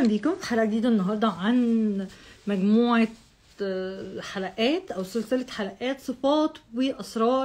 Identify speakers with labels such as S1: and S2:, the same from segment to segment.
S1: اهلا بيكم في حلقه جديده النهارده عن مجموعه آه، حلقات او سلسله حلقات صفات واسرار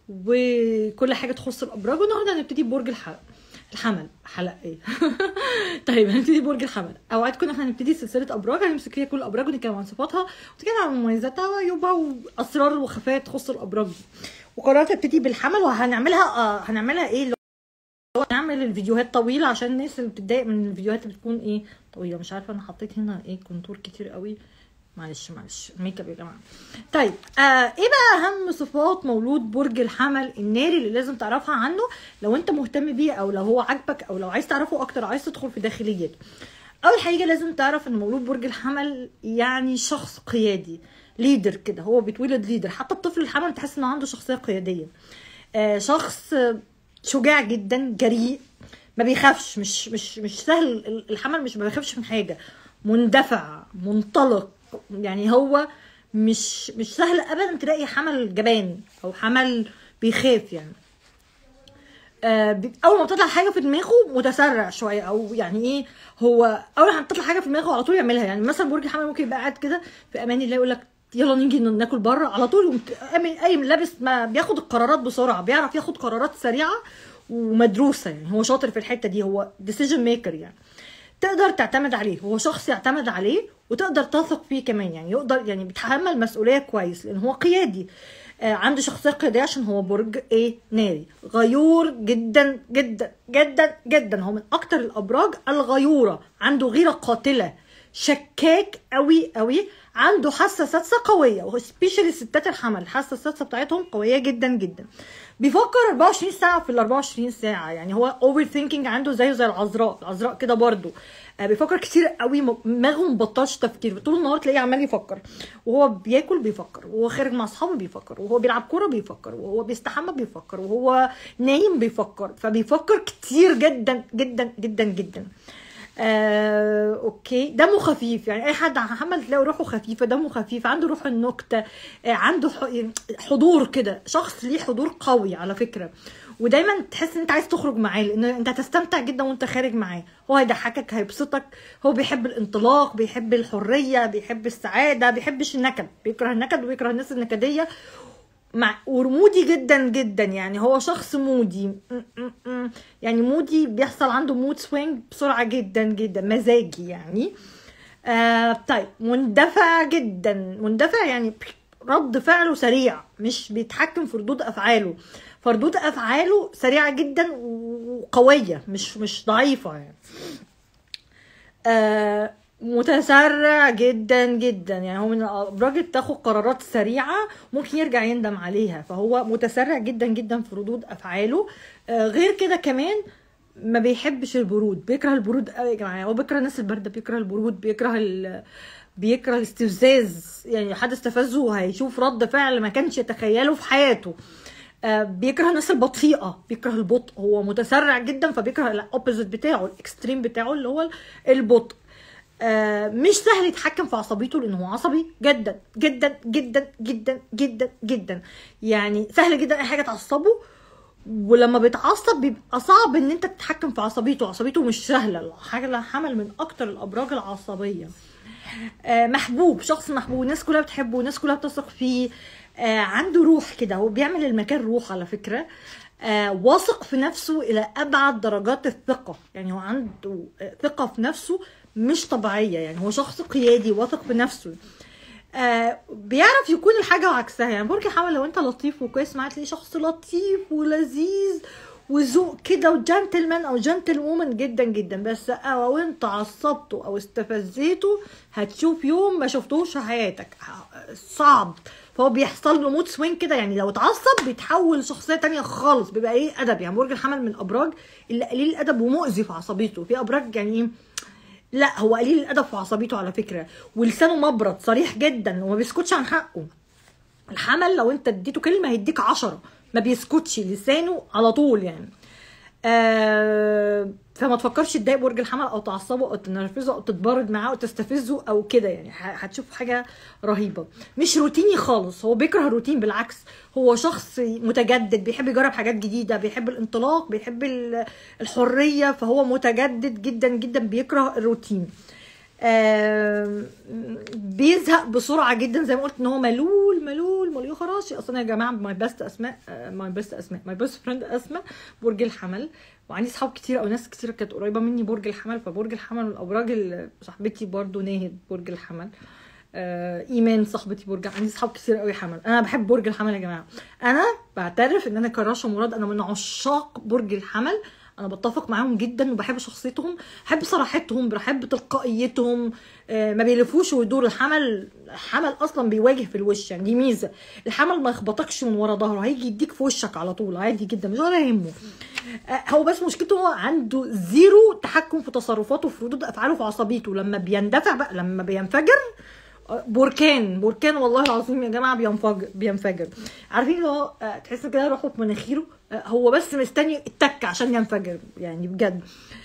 S1: وكل حاجه تخص الابراج والنهارده هنبتدي ببرج الحلقه الحمل حلقه ايه طيب هنبتدي ببرج الحمل اوعدكم ان احنا هنبتدي سلسله ابراج هنمسك فيها كل الابراج ونتكلم عن صفاتها ونتكلم عن مميزاتها وعيوبها واسرار وخفايا تخص الابراج دي وقررت ابتدي بالحمل وهنعملها آه هنعملها ايه هو نعمل الفيديوهات طويلة عشان الناس اللي بتتضايق من الفيديوهات اللي بتكون ايه طويلة مش عارفة انا حطيت هنا ايه كونتور كتير قوي معلش معلش ميك اب يا جماعة طيب آه ايه بقى اهم صفات مولود برج الحمل الناري اللي لازم تعرفها عنه لو انت مهتم بيه او لو هو عاجبك او لو عايز تعرفه اكتر عايز تدخل في داخليته اول حاجة لازم تعرف ان مولود برج الحمل يعني شخص قيادي ليدر كده هو بيتولد ليدر حتى الطفل الحمل تحس انه عنده شخصية قيادية آه شخص آه، شجاع جدا جريء ما بيخافش مش مش مش سهل الحمل مش ما بيخافش من حاجه مندفع منطلق يعني هو مش مش سهل ابدا تلاقي حمل جبان او حمل بيخاف يعني آه، بي- اول ما بتطلع حاجه في دماغه متسرع شويه او يعني ايه هو اول ما بتطلع حاجه في دماغه على طول يعملها يعني مثلا برج الحمل ممكن يبقى قاعد كده في امان الله يقول لك يلا نيجي ناكل بره على طول يقوم قايم قايم لابس ما بياخد القرارات بسرعه بيعرف ياخد قرارات سريعه ومدروسه يعني هو شاطر في الحته دي هو ديسيجن ميكر يعني تقدر تعتمد عليه هو شخص يعتمد عليه وتقدر تثق فيه كمان يعني يقدر يعني بيتحمل مسؤوليه كويس لان هو قيادي آه عنده شخصيه قياديه عشان هو برج ايه ناري غيور جدا جدا جدا جدا هو من اكتر الابراج الغيوره عنده غيره قاتله شكاك قوي قوي عنده حاسه سادسه قويه وسبيشالي ستات الحمل الحاسه السادسه بتاعتهم قويه جدا جدا بيفكر 24 ساعه في ال 24 ساعه يعني هو اوفر ثينكينج عنده زيه زي العذراء العذراء كده برضو آه، بيفكر كتير قوي م- دماغه مبطلش تفكير طول النهار تلاقيه عمال يفكر وهو بياكل بيفكر وهو خارج مع اصحابه بيفكر وهو بيلعب كوره بيفكر وهو بيستحمى بيفكر وهو نايم بيفكر فبيفكر كتير جدا جدا جدا جدا آه، اوكي دمه خفيف يعني اي حد محمد تلاقي روحه خفيفه دمه خفيف عنده روح النكته آه، عنده ح- حضور كده شخص ليه حضور قوي على فكره ودايما تحس ان انت عايز تخرج معاه لان انت هتستمتع جدا وانت خارج معاه هو هيضحكك هيبسطك هو بيحب الانطلاق بيحب الحريه بيحب السعاده بيحبش النكد بيكره النكد وبيكره الناس النكديه مع ورمودي جدا جدا يعني هو شخص مودي م- م- م. يعني مودي بيحصل عنده مود سوينج بسرعة جدا جدا مزاجي يعني آه طيب مندفع جدا مندفع يعني رد فعله سريع مش بيتحكم في ردود افعاله فردود افعاله سريعة جدا وقوية مش مش ضعيفة يعني آه، متسرع جدا جدا يعني هو من الابراج اللي بتاخد قرارات سريعه ممكن يرجع يندم عليها فهو متسرع جدا جدا في ردود افعاله آه، غير كده كمان ما بيحبش البرود بيكره البرود قوي يا جماعه هو بيكره الناس البارده بيكره البرود بيكره ال... بيكره الاستفزاز يعني حد استفزه هيشوف رد فعل ما كانش يتخيله في حياته آه، بيكره الناس البطيئه بيكره البطء هو متسرع جدا فبيكره الاوبوزيت بتاعه الاكستريم بتاعه اللي هو البطء آه، مش سهل يتحكم في عصبيته لان هو عصبي جدا جدا جدا جدا جدا جدا يعني سهل جدا اي حاجه تعصبه ولما بيتعصب بيبقى صعب ان انت تتحكم في عصبيته عصبيته مش سهله حاجه حمل من اكتر الابراج العصبيه آه، محبوب شخص محبوب الناس كلها بتحبه الناس كلها بتثق فيه آه، عنده روح كده هو بيعمل المكان روح على فكرة آه، واثق في نفسه إلى أبعد درجات الثقة يعني هو عنده آه، ثقة في نفسه مش طبيعية يعني هو شخص قيادي واثق بنفسه آه بيعرف يكون الحاجة وعكسها يعني برج الحمل لو انت لطيف وكويس معاه تلاقيه شخص لطيف ولذيذ وذوق كده وجنتلمان او جنتل وومن جدا جدا بس او انت عصبته او استفزيته هتشوف يوم ما شفتوش في حياتك صعب فهو بيحصل له مود سوين كده يعني لو اتعصب بيتحول لشخصيه تانية خالص بيبقى ايه ادب يعني برج الحمل من الابراج اللي قليل الادب ومؤذي في عصبيته في ابراج يعني ايه لا هو قليل الادب في عصبيته على فكره ولسانه مبرد صريح جدا وما بيسكتش عن حقه الحمل لو انت اديته كلمه هيديك عشرة ما بيسكتش لسانه على طول يعني آه فما تفكرش تضايق برج الحمل او تعصبه او تنرفزه او تتبرد معاه او تستفزه او كده يعني ه- هتشوف حاجه رهيبه مش روتيني خالص هو بيكره الروتين بالعكس هو شخص متجدد بيحب يجرب حاجات جديده بيحب الانطلاق بيحب ال- الحريه فهو متجدد جدا جدا بيكره الروتين آم، بيزهق بسرعه جدا زي ما قلت ان هو ملول ملول ملول خلاص اصلا يا جماعه ماي بيست اسماء ماي بيست اسماء ماي بيست فريند اسماء برج الحمل وعندي صحاب كتير او ناس كتير كانت قريبه مني برج الحمل فبرج الحمل من الابراج اللي صاحبتي برضو ناهد برج الحمل آه ايمان صاحبتي برج عندي صحاب كتير قوي حمل انا بحب برج الحمل يا جماعه انا بعترف ان انا كراشة مراد انا من عشاق برج الحمل انا بتفق معاهم جدا وبحب شخصيتهم بحب صراحتهم بحب تلقائيتهم آه، ما بيلفوش ويدور الحمل الحمل اصلا بيواجه في الوش يعني دي ميزه الحمل ما يخبطكش من ورا ظهره هيجي يديك في وشك على طول عادي جدا مش ولا يهمه آه، هو بس مشكلته هو عنده زيرو تحكم في تصرفاته في ردود افعاله في عصبيته لما بيندفع بقى لما بينفجر آه، بركان بركان والله العظيم يا جماعه بينفجر بينفجر عارفين اللي هو آه، تحس كده روحه في مناخيره آه، هو بس مستني التك عشان ينفجر يعني بجد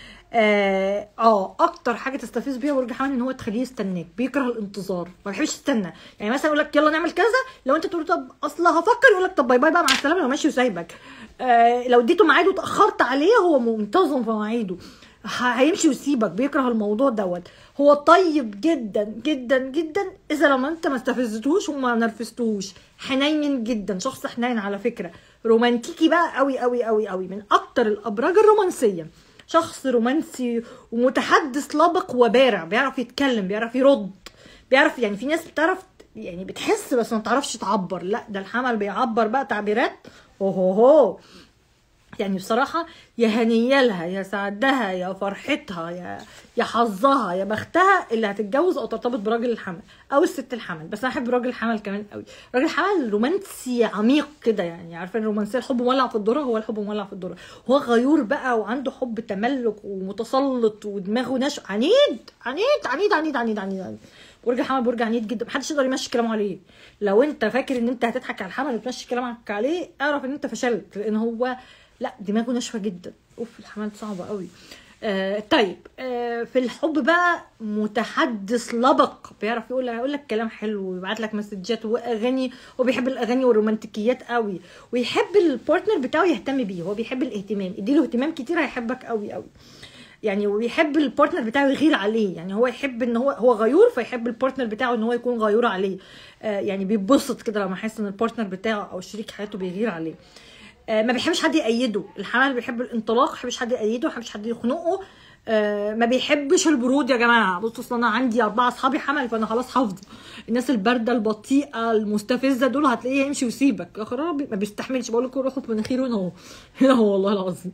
S1: اه آه، اكتر حاجه تستفز بيها برج حمل ان هو تخليه يستناك بيكره الانتظار ما بيحبش يستنى يعني مثلا يقول لك يلا نعمل كذا لو انت تقول له طب اصل هفكر يقول لك طب باي باي بقى مع السلامه لو ماشي وسايبك آه لو اديته ميعاد وتاخرت عليه هو منتظم في مواعيده ه- هيمشي ويسيبك بيكره الموضوع دوت هو طيب جدا جدا جدا اذا لما انت ما استفزتوش وما نرفزتوش حنين جدا شخص حنين على فكره رومانتيكي بقى قوي قوي قوي قوي من اكتر الابراج الرومانسيه شخص رومانسي ومتحدث لبق وبارع بيعرف يتكلم بيعرف يرد بيعرف يعني في ناس بتعرف يعني بتحس بس ما بتعرفش تعبر لا ده الحمل بيعبر بقى تعبيرات اوهو هو يعني بصراحة يا هنيالها يا سعدها يا فرحتها يا يا حظها يا بختها اللي هتتجوز او ترتبط براجل الحمل او الست الحمل بس انا احب راجل الحمل كمان قوي راجل الحمل رومانسي عميق كده يعني عارفين الرومانسيه الحب مولع في الذره هو الحب مولع في الذره هو غيور بقى وعنده حب تملك ومتسلط ودماغه ناشف عنيد عنيد عنيد عنيد عنيد عنيد, عنيد. برج الحمل برج عنيد جدا محدش يقدر يمشي كلامه عليه لو انت فاكر ان انت هتضحك على الحمل وتمشي كلامك عليه اعرف ان انت فشلت لان هو لا دماغه ناشفه جدا اوف الحمل صعبه قوي آه طيب آه في الحب بقى متحدث لبق بيعرف يقول يقول لك كلام حلو ويبعت لك مسجات واغاني وبيحب الاغاني والرومانتيكيات قوي ويحب البارتنر بتاعه يهتم بيه هو بيحب الاهتمام اديله اهتمام كتير هيحبك قوي قوي يعني وبيحب البارتنر بتاعه يغير عليه يعني هو يحب ان هو هو غيور فيحب البارتنر بتاعه ان هو يكون غيور عليه آه يعني بيتبسط كده لما يحس ان البارتنر بتاعه او شريك حياته بيغير عليه آه ما بيحبش حد يأيده الحمل بيحب الانطلاق ما بيحبش حد يأيده ما بيحبش حد يخنقه آه ما بيحبش البرود يا جماعه بصوا اصل انا عندي اربعه اصحابي حمل فانا خلاص حافظه الناس البارده البطيئه المستفزه دول هتلاقيه يمشي ويسيبك يا خرابي ما بيستحملش بقول لكم روحوا في مناخيره هنا اهو هنا هو والله العظيم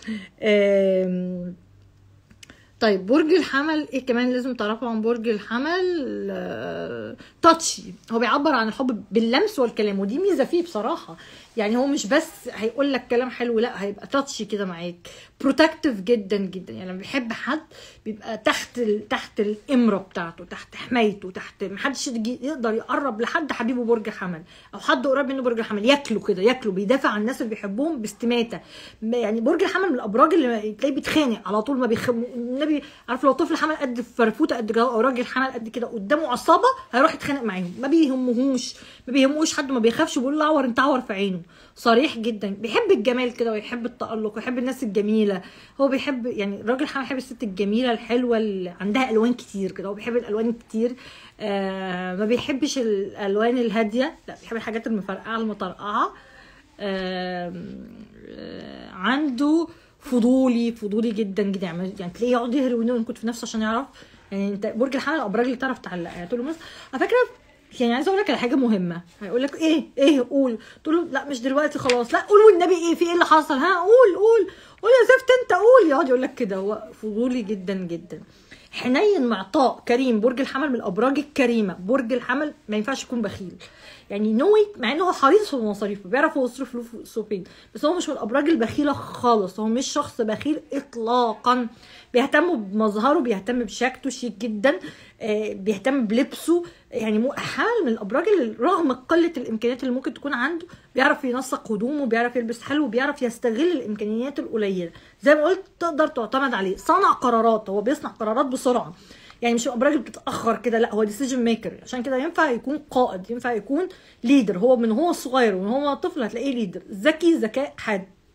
S1: آم، طيب برج الحمل ايه كمان لازم تعرفوا عن برج الحمل آه، تاتشي هو بيعبر عن الحب باللمس والكلام ودي ميزه فيه بصراحه يعني هو مش بس هيقول لك كلام حلو لا هيبقى تاتشي كده معاك بروتكتيف جدا جدا يعني لما بيحب حد بيبقى تحت ال... تحت الامره بتاعته تحت حمايته تحت محدش يجي- يقدر يقرب لحد حبيبه برج حمل او حد قريب منه برج الحمل ياكله كده ياكله بيدافع عن الناس اللي بيحبهم باستماته ما- يعني برج الحمل من الابراج اللي تلاقيه بيتخانق على طول ما بيخم النبي عارف لو طفل حمل قد فرفوته قد كده او راجل حمل قد كده قدامه عصابه هيروح يتخانق معاهم ما بيهمهوش ما بيهموش حد ما بيخافش بيقول له عور انت عور في عينه صريح جدا بيحب الجمال كده ويحب التألق ويحب الناس الجميله هو بيحب يعني الراجل حمل بيحب الست الجميله الحلوه اللي عندها الوان كتير كده هو بيحب الالوان الكتير آه ما بيحبش الالوان الهاديه لا بيحب الحاجات المفرقعه المطرقعه آم، آه عنده فضولي فضولي جدا جدا يعني يعني تلاقيه يقعد يهري وينكت في نفسه عشان يعرف يعني انت برج الحمل الابراج اللي تعرف تعلقها يعني تقول له مثلا على فكره يعني عايزه اقول لك على حاجه مهمه هيقول لك ايه ايه قول تقول له لا مش دلوقتي خلاص لا قول والنبي ايه في ايه اللي حصل ها قول قول قول يا زفت انت قول يقعد يقول لك كده هو فضولي جدا جدا حنين معطاء كريم برج الحمل من الابراج الكريمه برج الحمل ما ينفعش يكون بخيل يعني نوي مع انه هو حريص في المصاريف بيعرف هو يصرف فلوسه فين بس هو مش من الابراج البخيله خالص هو مش شخص بخيل اطلاقا بيهتم بمظهره بيهتم بشكله شيك جدا آه، بيهتم بلبسه يعني مو حمل من الابراج اللي رغم قله الامكانيات اللي ممكن تكون عنده بيعرف ينسق هدومه بيعرف يلبس حلو بيعرف يستغل الامكانيات القليله زي ما قلت تقدر تعتمد عليه صنع قرارات هو بيصنع قرارات بسرعه يعني مش الابراج اللي بتتاخر كده لا هو ديسيجن ميكر عشان كده ينفع يكون قائد ينفع يكون ليدر هو من هو صغير ومن هو طفل هتلاقيه ليدر ذكي ذكاء حاد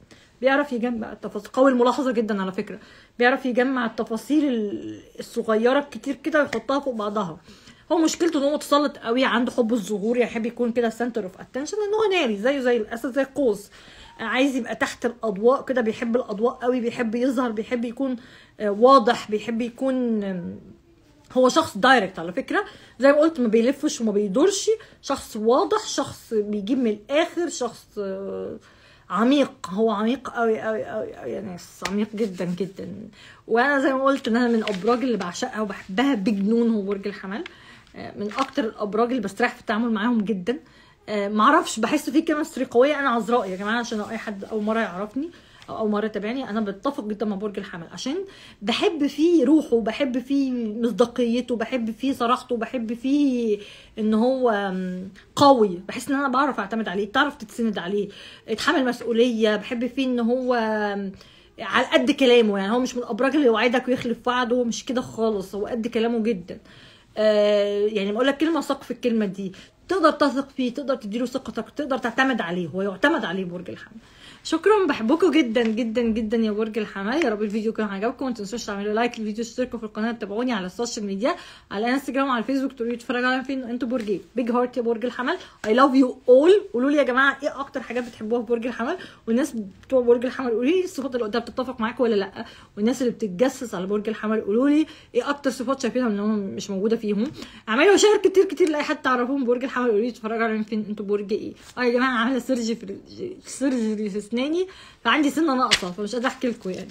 S1: بيعرف يجمع التفاصيل قوي الملاحظه جدا على فكره بيعرف يجمع التفاصيل ال- الصغيره الكتير كده ويحطها فوق بعضها هو مشكلته ان هو متسلط قوي عنده حب الظهور يحب يكون كده سنتر اوف اتنشن ان هو ناري زيه زي الاسد زي القوس عايز يبقى تحت الاضواء كده بيحب الاضواء قوي بيحب يظهر بيحب يكون آه، واضح بيحب يكون آم، هو شخص دايركت على فكره زي ما قلت ما بيلفش وما بيدورش شخص واضح شخص بيجيب من الاخر شخص آه، عميق هو عميق قوي قوي قوي قوي يا ناس عميق جدا جدا وانا زي ما قلت ان انا من الابراج اللي بعشقها وبحبها بجنون هو برج الحمل آه، من اكتر الابراج اللي بستريح في التعامل معاهم جدا آه، معرفش بحس فيه كيمستري قويه انا عذراء يا جماعه عشان لو اي حد اول مره يعرفني او اول مره يتابعني انا بتفق جدا مع برج الحمل عشان بحب فيه روحه بحب فيه مصداقيته بحب فيه صراحته بحب فيه ان هو آم، قوي بحس ان انا بعرف اعتمد عليه تعرف تتسند عليه يتحمل مسؤوليه بحب فيه ان هو آم، على قد كلامه يعني هو مش من الابراج اللي يوعدك ويخلف وعده هو مش كده خالص هو قد كلامه جدا آه، يعني بقول لك كلمه ثق في الكلمه دي تقدر تثق فيه تقدر تديله ثقتك تقدر تعتمد عليه هو يعتمد عليه برج الحمل شكرا بحبكم جدا جدا جدا يا برج الحمل يا رب الفيديو كان عجبكم ما تنسوش تعملوا لايك للفيديو اشتركوا في القناه تابعوني على السوشيال ميديا على انستجرام وعلى الفيسبوك تقولوا تتفرجوا على فين انتوا برج ايه بيج هارت يا برج الحمل اي لاف يو اول قولوا لي يا جماعه ايه اكتر حاجات بتحبوها في برج الحمل والناس بتوع برج الحمل قولوا لي الصفات اللي قدامها بتتفق معاكم ولا لا والناس اللي بتتجسس على برج الحمل قولوا لي ايه اكتر صفات شايفينها ان هم مش موجوده فيهم اعملوا شير كتير كتير لاي حد تعرفوهم برج الحمل قولوا لي تتفرجوا على فين انتوا برج ايه اه يا جماعه عامله سيرجي في سيرجري في اسناني فعندي سنه ناقصه فمش قادره احكي لكم يعني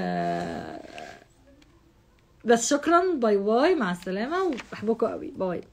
S1: آه بس شكرا باي باي مع السلامه وبحبكم قوي باي